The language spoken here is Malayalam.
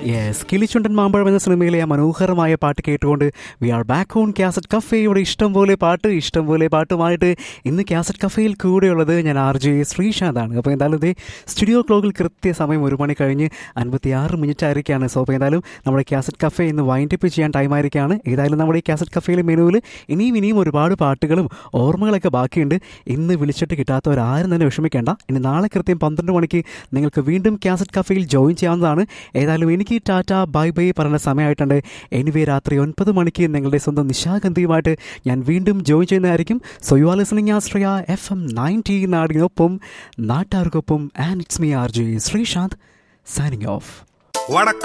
യെസ് കിളിച്ചുണ്ടൻ മാമ്പഴം എന്ന സിനിമയിലെ ആ മനോഹരമായ പാട്ട് കേട്ടുകൊണ്ട് we are back on cassette cafe ഇവിടെ ഇഷ്ടം പോലെ പാട്ട് ഇഷ്ടം പോലെ പാട്ടുമായിട്ട് ഇന്ന് കാസറ്റ് കഫേയിൽ കൂടെയുള്ളത് ഞാൻ ആർ ജെ ശ്രീശാന്താണ് അപ്പോൾ എന്തായാലും ഇതേ സ്റ്റുഡിയോ ക്ലോക്കിൽ കൃത്യസമയം ഒരു മണി കഴിഞ്ഞ് അൻപത്തി ആറ് മിനിറ്റ് ആയിരിക്കുകയാണ് സോ അപ്പോൾ എന്തായാലും നമ്മുടെ കാസറ്റ് കഫേ ഇന്ന് വൈൻഡപ്പ് ചെയ്യാൻ ടൈം ആയിരിക്കുകയാണ് ഏതായാലും നമ്മുടെ ഈ കാസറ്റ് കഫേയിലെ മെനുവിൽ ഇനിയും ഇനിയും ഒരുപാട് പാട്ടുകളും ഓർമ്മകളൊക്കെ ബാക്കിയുണ്ട് ഇന്ന് വിളിച്ചിട്ട് കിട്ടാത്തവരാരും തന്നെ വിഷമിക്കേണ്ട ഇനി നാളെ കൃത്യം പന്ത്രണ്ട് മണിക്ക് നിങ്ങൾക്ക് വീണ്ടും കാസറ്റ് കഫേയിൽ ജോയിൻ ചെയ്യാവുന്നതാണ് ഏതായാലും എനിക്ക് ടാറ്റ ബൈ ബൈ പറയുന്ന സമയമായിട്ടുണ്ട് എനിവേ രാത്രി ഒൻപത് മണിക്ക് നിങ്ങളുടെ സ്വന്തം നിശാഗന്ധിയുമായിട്ട് ഞാൻ വീണ്ടും ജോയിൻ ചെയ്യുന്നതായിരിക്കും so you are listening Ashraya F M ninety നാടിനൊപ്പം നാട്ടാർക്കൊപ്പം and it's me R J Sreesanth signing off വടക്ക്